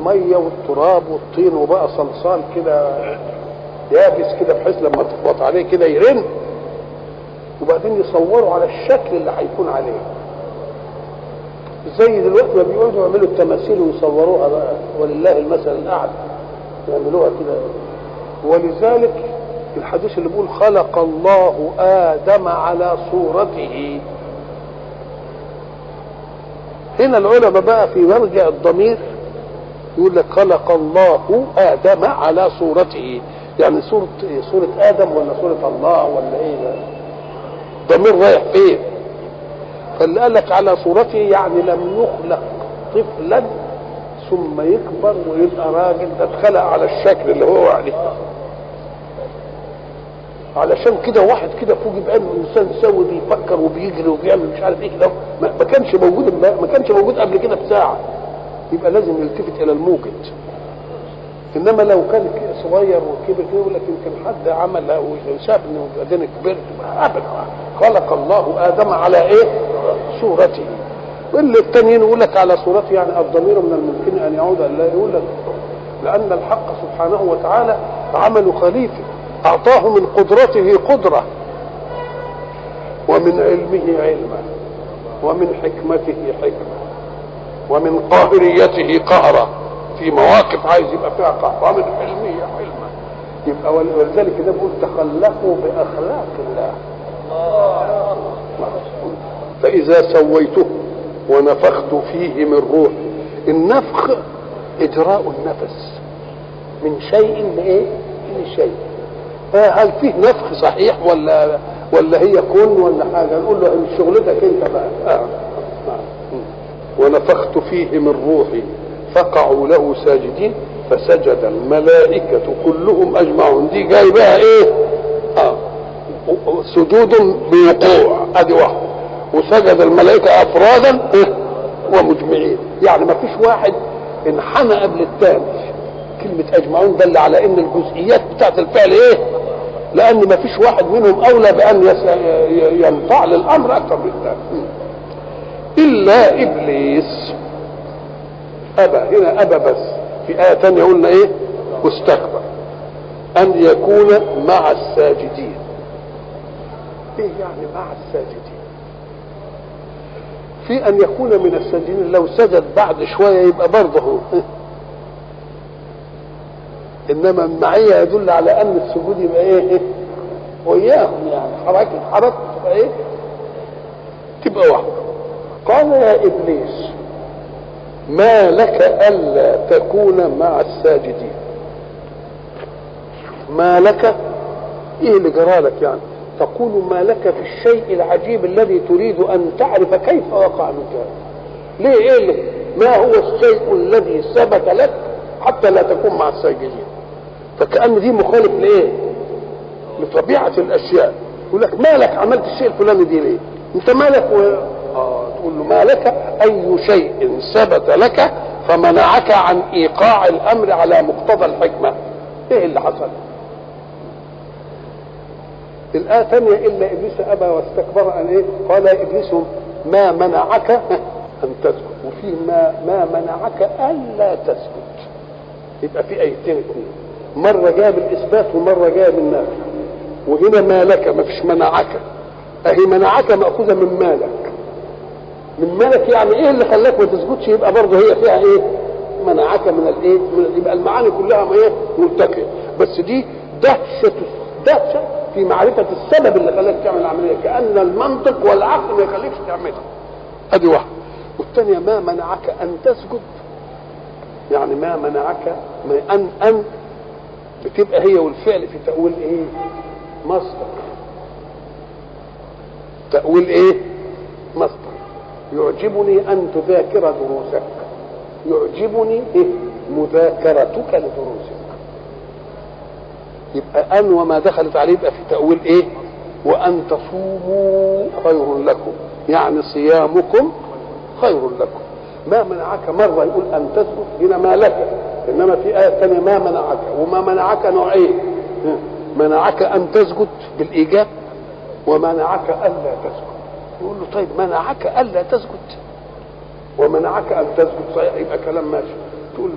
الميه والتراب والطين وبقى صلصال كده يابس كده بحيث لما تخبط عليه كده يرن وبعدين يصوروا على الشكل اللي هيكون عليه زي دلوقتي ما بيقعدوا يعملوا التماثيل ويصوروها بقى ولله المثل الاعلى يعملوها كده ولذلك الحديث اللي بيقول خلق الله ادم على صورته هنا العلماء بقى في مرجع الضمير يقول لك خلق الله ادم على صورته يعني صورة صورة ادم ولا صورة الله ولا ايه ده ضمير رايح فين فاللي قال لك على صورته يعني لم يخلق طفلا ثم يكبر ويبقى راجل ده اتخلق على الشكل اللي هو عليه علشان كده واحد كده فوق يبقى انسان سوي بيفكر وبيجري وبيعمل مش عارف ايه كده ما ما كانش موجود ما كانش موجود قبل كده بساعه يبقى لازم يلتفت الى الموجد انما لو كان صغير وكبر كده يقول لك يمكن حد عمل او شاف انه بعدين كبرت ابدا خلق الله ادم على ايه؟ صورته واللي التانيين يقول لك على صورته يعني الضمير من الممكن ان يعود الا يقول لك لان الحق سبحانه وتعالى عمل خليفه اعطاه من قدرته قدره ومن علمه علما ومن حكمته حكمه ومن قاهريته قهرا في مواقف عايز يبقى فيها قهر ومن حلمه حلما يبقى ولذلك ده بيقول تخلقوا باخلاق الله فاذا سويته ونفخت فيه من روحي النفخ اجراء النفس من شيء لايه من شيء هل فيه نفخ صحيح ولا ولا هي كون ولا حاجه نقول له من شغلتك انت بقى آه. آه. ونفخت فيه من روحي فقعوا له ساجدين فسجد الملائكة كلهم أجمعون دي جاي بقى إيه؟ آه سجود بوقوع أدي واحد وسجد الملائكة أفرادا إيه؟ ومجمعين يعني ما فيش واحد انحنى قبل الثاني كلمة أجمعون دل على إن الجزئيات بتاعت الفعل إيه؟ لأن ما فيش واحد منهم أولى بأن ينفعل الأمر أكثر من الثاني إلا إبليس أبى هنا أبى بس في آية ثانية قلنا إيه واستكبر أن يكون مع الساجدين إيه يعني مع الساجدين في أن يكون من الساجدين لو سجد بعد شوية يبقى برضه هو إنما المعية يدل على أن السجود يبقى إيه وياهم يعني حركة حركة تبقى إيه تبقى واحدة قال يا إبليس ما لك ألا تكون مع الساجدين ما لك إيه اللي جرالك يعني تقول ما لك في الشيء العجيب الذي تريد أن تعرف كيف وقع منك ليه إيه اللي ما هو الشيء الذي ثبت لك حتى لا تكون مع الساجدين فكأن دي مخالف لإيه لطبيعة الأشياء يقول لك مالك عملت الشيء الفلاني دي ليه انت مالك و... آه تقول له ما لك اي شيء ثبت لك فمنعك عن ايقاع الامر على مقتضى الحكمه ايه اللي حصل الآية ثانية إلا إبليس أبى واستكبر أن إيه؟ قال يا إبليس ما منعك أن تسجد وفي ما ما منعك ألا تسجد يبقى في آيتين اثنين مرة جاء بالإثبات ومرة جاء بالنفي وهنا ما لك ما فيش منعك أهي منعك مأخوذة من مالك من مالك يعني ايه اللي خلاك ما تسجدش يبقى برضه هي فيها ايه منعك من الايه من يبقى المعاني كلها ما ايه ملتقيه بس دي دهشه دهشه في معرفه السبب اللي خلاك تعمل العمليه كان المنطق والعقل ما يخليكش تعملها ادي واحده والثانيه ما منعك ان تسجد يعني ما منعك ما ان ان بتبقى هي والفعل في تاويل ايه مصدر تاويل ايه مصدر يعجبني أن تذاكر دروسك يعجبني إيه؟ مذاكرتك لدروسك يبقى أن وما دخلت عليه يبقى في تأويل إيه وأن تصوموا خير لكم يعني صيامكم خير لكم ما منعك مرة يقول أن تسجد هنا ما لك إنما في آية ثانية ما منعك وما منعك نوعين منعك أن تسجد بالإيجاب ومنعك ألا تسجد يقول له طيب منعك الا تسجد ومنعك ان تسجد صحيح يبقى كلام ماشي